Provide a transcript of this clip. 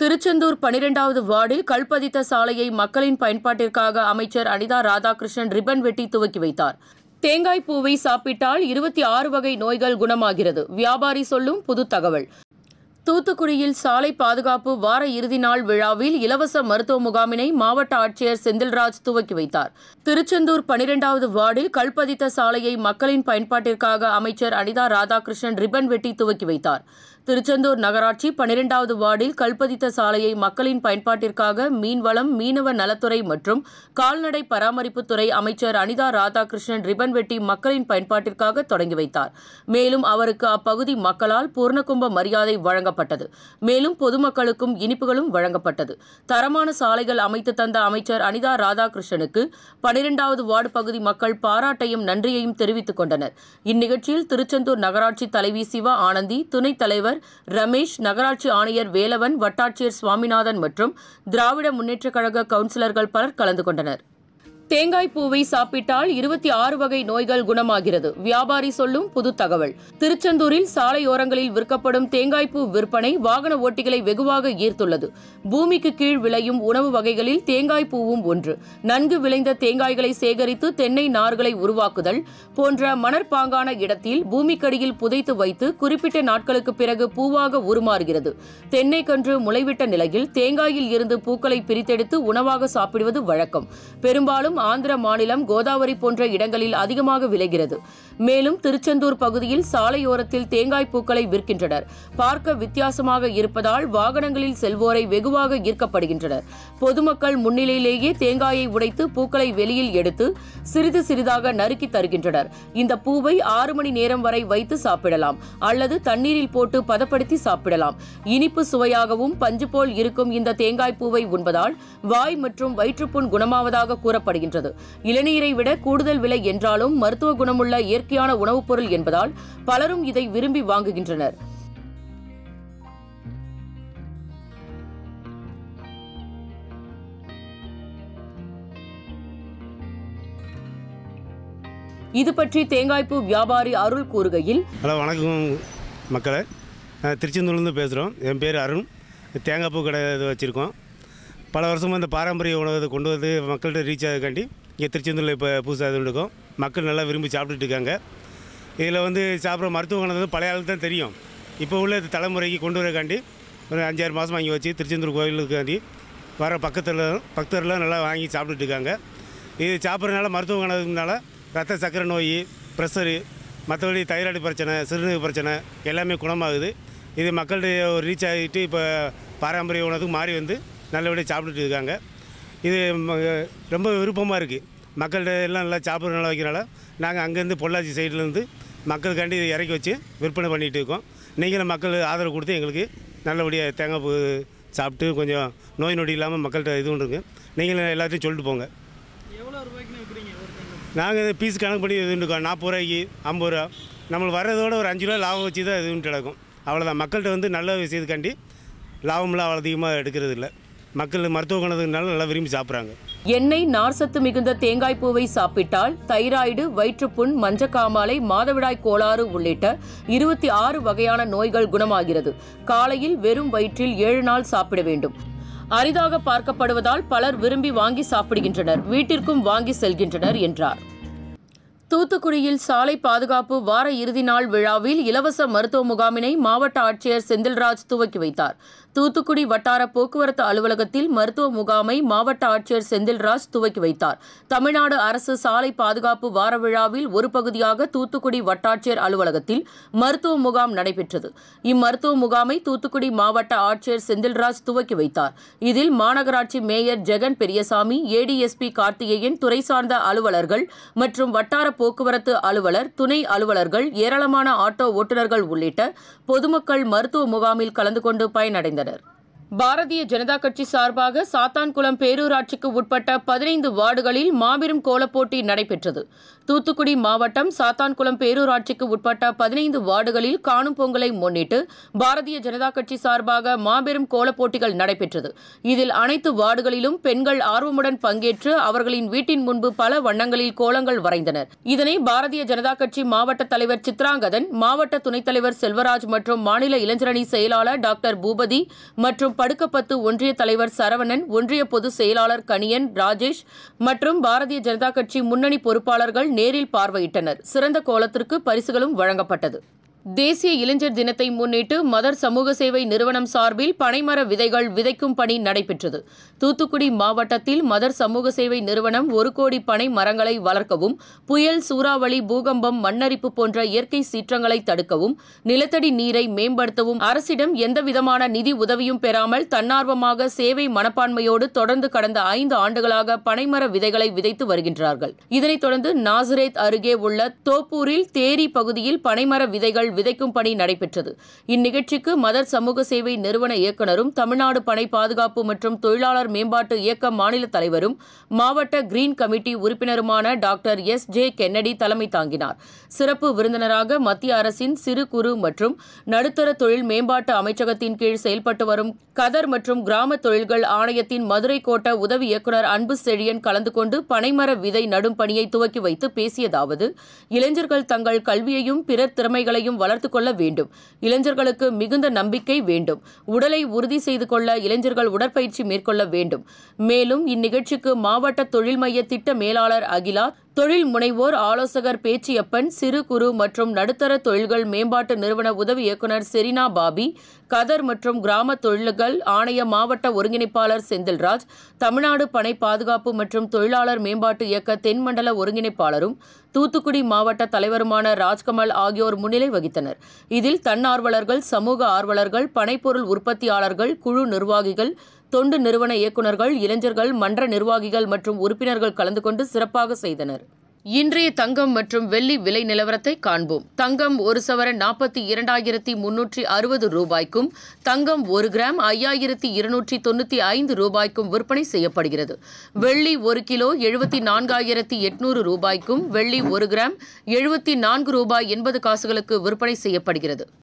திருச்செந்தூர் பனிரெண்டாவது வார்டில் கல்பதித்த சாலையை மக்களின் பயன்பாட்டிற்காக அமைச்சர் அனிதா ராதாகிருஷ்ணன் ரிப்பன் வெட்டி துவக்கி வைத்தார் தேங்காய் பூவை சாப்பிட்டால் இருபத்தி ஆறு வகை நோய்கள் குணமாகிறது வியாபாரி சொல்லும் புது தகவல் தூத்துக்குடியில் சாலை பாதுகாப்பு வார இறுதி நாள் விழாவில் இலவச மருத்துவ முகாமினை மாவட்ட ஆட்சியர் செந்தில்ராஜ் துவக்கி வைத்தார் திருச்செந்தூர் பனிரெண்டாவது வார்டில் கல்பதித்த சாலையை மக்களின் பயன்பாட்டிற்காக அமைச்சர் அனிதா ராதாகிருஷ்ணன் ரிப்பன் வெட்டி துவக்கி வைத்தார் திருச்செந்தூர் நகராட்சி பனிரெண்டாவது வார்டில் கல்பதித்த சாலையை மக்களின் பயன்பாட்டிற்காக மீன்வளம் மீனவ நலத்துறை மற்றும் கால்நடை பராமரிப்புத்துறை அமைச்சர் அனிதா ராதாகிருஷ்ணன் ரிப்பன் வெட்டி மக்களின் பயன்பாட்டிற்காக தொடங்கி வைத்தார் மேலும் அவருக்கு அப்பகுதி மக்களால் பூர்ணகும்ப மரியாதை வழங்கப்பட்டது மேலும் பொதுமக்களுக்கும் இனிப்புகளும் வழங்கப்பட்டது தரமான சாலைகள் அமைத்து தந்த அமைச்சர் அனிதா ராதாகிருஷ்ணனுக்கு பனிரெண்டாவது வார்டு பகுதி மக்கள் பாராட்டையும் நன்றியையும் தெரிவித்துக் கொண்டனர் இந்நிகழ்ச்சியில் திருச்செந்தூர் நகராட்சி தலைவி சிவா ஆனந்தி துணைத் தலைவர் ரமேஷ் நகராட்சி ஆணையர் வேலவன் வட்டாட்சியர் சுவாமிநாதன் மற்றும் திராவிட முன்னேற்றக் கழக கவுன்சிலர்கள் பலர் கலந்து கொண்டனர் தேங்காய் பூவை சாப்பிட்டால் இருபத்தி ஆறு வகை நோய்கள் குணமாகிறது வியாபாரி சொல்லும் புது தகவல் திருச்செந்தூரில் சாலையோரங்களில் விற்கப்படும் தேங்காய் பூ விற்பனை வாகன ஓட்டிகளை வெகுவாக ஈர்த்துள்ளது பூமிக்கு கீழ் விளையும் உணவு வகைகளில் தேங்காய் பூவும் ஒன்று நன்கு விளைந்த தேங்காய்களை சேகரித்து தென்னை நார்களை உருவாக்குதல் போன்ற மணற்பாங்கான இடத்தில் பூமிக்கடியில் புதைத்து வைத்து குறிப்பிட்ட நாட்களுக்கு பிறகு பூவாக உருமாறுகிறது தென்னை கன்று முளைவிட்ட நிலையில் தேங்காயில் இருந்து பூக்களை பிரித்தெடுத்து உணவாக சாப்பிடுவது வழக்கம் பெரும்பாலும் ஆந்திர மாநிலம் கோதாவரி போன்ற இடங்களில் அதிகமாக விளைகிறது மேலும் திருச்செந்தூர் பகுதியில் சாலையோரத்தில் தேங்காய் பூக்களை விற்கின்றனர் பார்க்க வித்தியாசமாக இருப்பதால் வாகனங்களில் செல்வோரை வெகுவாக ஈர்க்கப்படுகின்றனர் பொதுமக்கள் முன்னிலையிலேயே தேங்காயை உடைத்து பூக்களை வெளியில் எடுத்து சிறிது சிறிதாக நறுக்கி தருகின்றனர் இந்த பூவை ஆறு மணி நேரம் வரை வைத்து சாப்பிடலாம் அல்லது தண்ணீரில் போட்டு பதப்படுத்தி சாப்பிடலாம் இனிப்பு சுவையாகவும் பஞ்சு போல் இருக்கும் இந்த தேங்காய் பூவை உண்பதால் வாய் மற்றும் வயிற்றுப்புண் குணமாவதாக கூறப்படுகின்றது இளநீரை விட கூடுதல் விலை என்றாலும் மருத்துவ குணமுள்ள இயற்கையான உணவுப் பொருள் என்பதால் பலரும் இதை விரும்பி வாங்குகின்றனர் இது பற்றி தேங்காய்ப்பூ வியாபாரி அருள் கூறுகையில் ஹலோ வணக்கம் மக்களே நான் திருச்செந்தூர்லேருந்து பேசுகிறோம் என் பேர் அருண் தேங்காய் பூ கடை இது வச்சுருக்கோம் பல வருஷமாக இந்த பாரம்பரிய உணவை கொண்டு வந்து மக்கள்கிட்ட ரீச் ஆகிறதுக்காண்டி இங்கே திருச்செந்தூரில் இப்போ புதுசாக இது இருக்கோம் மக்கள் நல்லா விரும்பி சாப்பிட்டுட்டு இருக்காங்க இதில் வந்து சாப்பிட்ற மருத்துவ குணம் வந்து பழைய ஆளுக்கு தான் தெரியும் இப்போ உள்ள தலைமுறைக்கு கொண்டு வரக்காண்டி ஒரு அஞ்சாறு மாதம் வாங்கி வச்சு திருச்செந்தூர் கோயிலுக்காண்டி வர பக்கத்தில் பக்தர்லாம் நல்லா வாங்கி சாப்பிட்டுட்டு இருக்காங்க இது சாப்பிட்றதுனால மருத்துவ குணத்தினால ரத்த சர்க்கரை நோய் ப்ரெஷரு மற்றபடி தைராய்டு பிரச்சனை சிறுநீர் பிரச்சனை எல்லாமே குணமாகுது இது மக்கள்கிட்ட ஒரு ரீச் ஆகிட்டு இப்போ பாரம்பரிய உணவுக்கு மாறி வந்து நல்லபடியாக சாப்பிட்டுட்டு இருக்காங்க இது ம- ரொம்ப விருப்பமாக இருக்குது மக்கள்கிட்ட எல்லாம் நல்லா சாப்பிட்ற நல்லா வைக்கிறனால நாங்கள் அங்கேருந்து பொள்ளாச்சி சைட்லேருந்து மக்களுக்காண்டி இதை இறக்கி வச்சு விற்பனை பண்ணிகிட்டு இருக்கோம் நீங்களும் மக்கள் ஆதரவு கொடுத்து எங்களுக்கு நல்லபடியாக தேங்காய் பூ சாப்பிட்டு கொஞ்சம் நோய் நொடி இல்லாமல் மக்கள்கிட்ட இது பண்ணுங்க நீங்களும் எல்லாத்தையும் சொல்லிட்டு போங்க எவ்வளோ ரூபாய்க்குன்னு விற்கிறீங்க ஒரு தேங்காய் நாங்கள் பீஸ் கணக்கு பண்ணி இது இருக்கோம் நாற்பது ரூபாய்க்கு ஐம்பது ரூபா நம்மளுக்கு வர்றதோட ஒரு அஞ்சு ரூபா லாபம் வச்சு தான் இது கிடக்கும் அவ்வளோதான் மக்கள்கிட்ட வந்து நல்ல விஷயத்துக்காண்டி லாபம்லாம் அவ்வளோ அதிகமாக எடுக்கிறது இல்லை மக்கள் மருத்துவ குணத்துக்குனால நல்லா விரும்பி சாப்பிட்றாங்க எண்ணெய் நார்சத்து மிகுந்த தேங்காய் பூவை சாப்பிட்டால் தைராய்டு வயிற்றுப்புண் மஞ்சக்காமாலை மாதவிடாய் கோளாறு உள்ளிட்ட இருபத்தி ஆறு வகையான நோய்கள் குணமாகிறது காலையில் வெறும் வயிற்றில் ஏழு நாள் சாப்பிட வேண்டும் அரிதாக பார்க்கப்படுவதால் பலர் விரும்பி வாங்கி சாப்பிடுகின்றனர் வீட்டிற்கும் வாங்கி செல்கின்றனர் என்றார் தூத்துக்குடியில் சாலை பாதுகாப்பு வார இறுதி நாள் விழாவில் இலவச மருத்துவ முகாமினை மாவட்ட ஆட்சியர் செந்தில்ராஜ் துவக்கி வைத்தார் தூத்துக்குடி வட்டார போக்குவரத்து அலுவலகத்தில் மருத்துவ முகாமை மாவட்ட ஆட்சியர் செந்தில்ராஜ் துவக்கி வைத்தார் தமிழ்நாடு அரசு சாலை பாதுகாப்பு வார விழாவில் ஒரு பகுதியாக தூத்துக்குடி வட்டாட்சியர் அலுவலகத்தில் மருத்துவ முகாம் நடைபெற்றது இம்மருத்துவ முகாமை தூத்துக்குடி மாவட்ட ஆட்சியர் செந்தில்ராஜ் துவக்கி வைத்தார் இதில் மாநகராட்சி மேயர் ஜெகன் பெரியசாமி ஏடிஎஸ்பி கார்த்திகேயன் துறை சார்ந்த அலுவலர்கள் மற்றும் வட்டார போக்குவரத்து அலுவலர் துணை அலுவலர்கள் ஏராளமான ஆட்டோ ஓட்டுநர்கள் உள்ளிட்ட பொதுமக்கள் மருத்துவ முகாமில் கலந்து கொண்டு பயனடைந்தனர் பாரதிய ஜனதா கட்சி சார்பாக சாத்தான்குளம் பேரூராட்சிக்கு உட்பட்ட பதினைந்து வார்டுகளில் மாபெரும் கோலப்போட்டி நடைபெற்றது தூத்துக்குடி மாவட்டம் சாத்தான்குளம் பேரூராட்சிக்கு உட்பட்ட பதினைந்து வார்டுகளில் காணும் பொங்கலை முன்னிட்டு பாரதிய ஜனதா கட்சி சார்பாக மாபெரும் கோலப்போட்டிகள் நடைபெற்றது இதில் அனைத்து வார்டுகளிலும் பெண்கள் ஆர்வமுடன் பங்கேற்று அவர்களின் வீட்டின் முன்பு பல வண்ணங்களில் கோலங்கள் வரைந்தனர் இதனை பாரதிய ஜனதா கட்சி மாவட்ட தலைவர் சித்ராங்கதன் மாவட்ட துணைத் தலைவர் செல்வராஜ் மற்றும் மாநில இளைஞரணி செயலாளர் டாக்டர் பூபதி மற்றும் படுக்கப்பத்து ஒன்றிய தலைவர் சரவணன் ஒன்றிய பொதுச் செயலாளர் கணியன் ராஜேஷ் மற்றும் பாரதிய ஜனதா கட்சி முன்னணி பொறுப்பாளர்கள் நேரில் பார்வையிட்டனர் சிறந்த கோலத்திற்கு பரிசுகளும் வழங்கப்பட்டது தேசிய இளைஞர் தினத்தை முன்னிட்டு மதர் சமூக சேவை நிறுவனம் சார்பில் பனைமர விதைகள் விதைக்கும் பணி நடைபெற்றது தூத்துக்குடி மாவட்டத்தில் மதர் சமூக சேவை நிறுவனம் ஒரு கோடி பனை மரங்களை வளர்க்கவும் புயல் சூறாவளி பூகம்பம் மண்ணரிப்பு போன்ற இயற்கை சீற்றங்களை தடுக்கவும் நிலத்தடி நீரை மேம்படுத்தவும் அரசிடம் எந்தவிதமான நிதி உதவியும் பெறாமல் தன்னார்வமாக சேவை மனப்பான்மையோடு தொடர்ந்து கடந்த ஐந்து ஆண்டுகளாக பனைமர விதைகளை விதைத்து வருகின்றார்கள் இதனைத் தொடர்ந்து நாசரேத் அருகே உள்ள தோப்பூரில் தேரி பகுதியில் பனைமர விதைகள் விதைக்கும் பணி நடைபெற்றது இந்நிகழ்ச்சிக்கு மதர் சமூக சேவை நிறுவன இயக்குநரும் தமிழ்நாடு பனை பாதுகாப்பு மற்றும் தொழிலாளர் மேம்பாட்டு இயக்க மாநில தலைவரும் மாவட்ட கிரீன் கமிட்டி உறுப்பினருமான டாக்டர் எஸ் ஜே கென்னடி தலைமை தாங்கினார் சிறப்பு விருந்தினராக மத்திய அரசின் சிறு குறு மற்றும் நடுத்தர தொழில் மேம்பாட்டு அமைச்சகத்தின் கீழ் செயல்பட்டு வரும் கதர் மற்றும் கிராம தொழில்கள் ஆணையத்தின் மதுரை கோட்ட உதவி இயக்குநர் அன்பு செழியன் கலந்து கொண்டு பனைமர விதை நடும் பணியை துவக்கி வைத்து பேசியதாவது இளைஞர்கள் தங்கள் கல்வியையும் பிறர் திறமைகளையும் வளர்த்துக் கொள்ள வேண்டும் இளைஞர்களுக்கு மிகுந்த நம்பிக்கை வேண்டும் உடலை உறுதி செய்து கொள்ள இளைஞர்கள் உடற்பயிற்சி மேற்கொள்ள வேண்டும் மேலும் இந்நிகழ்ச்சிக்கு மாவட்ட தொழில் மைய திட்ட மேலாளர் அகிலா தொழில் முனைவோர் ஆலோசகர் பேச்சியப்பன் சிறு குறு மற்றும் நடுத்தர தொழில்கள் மேம்பாட்டு நிறுவன உதவி இயக்குநர் செரினா பாபி கதர் மற்றும் கிராம தொழில்கள் ஆணைய மாவட்ட ஒருங்கிணைப்பாளர் செந்தில்ராஜ் தமிழ்நாடு பனை பாதுகாப்பு மற்றும் தொழிலாளர் மேம்பாட்டு இயக்க தென்மண்டல ஒருங்கிணைப்பாளரும் தூத்துக்குடி மாவட்ட தலைவருமான ராஜ்கமல் ஆகியோர் முன்னிலை வகித்தனர் இதில் தன்னார்வலர்கள் சமூக ஆர்வலர்கள் பனைப்பொருள் உற்பத்தியாளர்கள் குழு நிர்வாகிகள் தொண்டு நிறுவன இயக்குநர்கள் இளைஞர்கள் மன்ற நிர்வாகிகள் மற்றும் உறுப்பினர்கள் கலந்து கொண்டு சிறப்பாக செய்தனர் இன்றைய தங்கம் மற்றும் வெள்ளி விலை நிலவரத்தை காண்போம் தங்கம் ஒரு சவரன் நாற்பத்தி இரண்டாயிரத்தி முன்னூற்றி அறுபது ரூபாய்க்கும் தங்கம் ஒரு கிராம் ஐயாயிரத்தி இருநூற்றி தொண்ணூற்றி ஐந்து ரூபாய்க்கும் விற்பனை செய்யப்படுகிறது வெள்ளி ஒரு கிலோ எழுபத்தி நான்காயிரத்தி எட்நூறு ரூபாய்க்கும் வெள்ளி ஒரு கிராம் எழுபத்தி நான்கு ரூபாய் எண்பது காசுகளுக்கு விற்பனை செய்யப்படுகிறது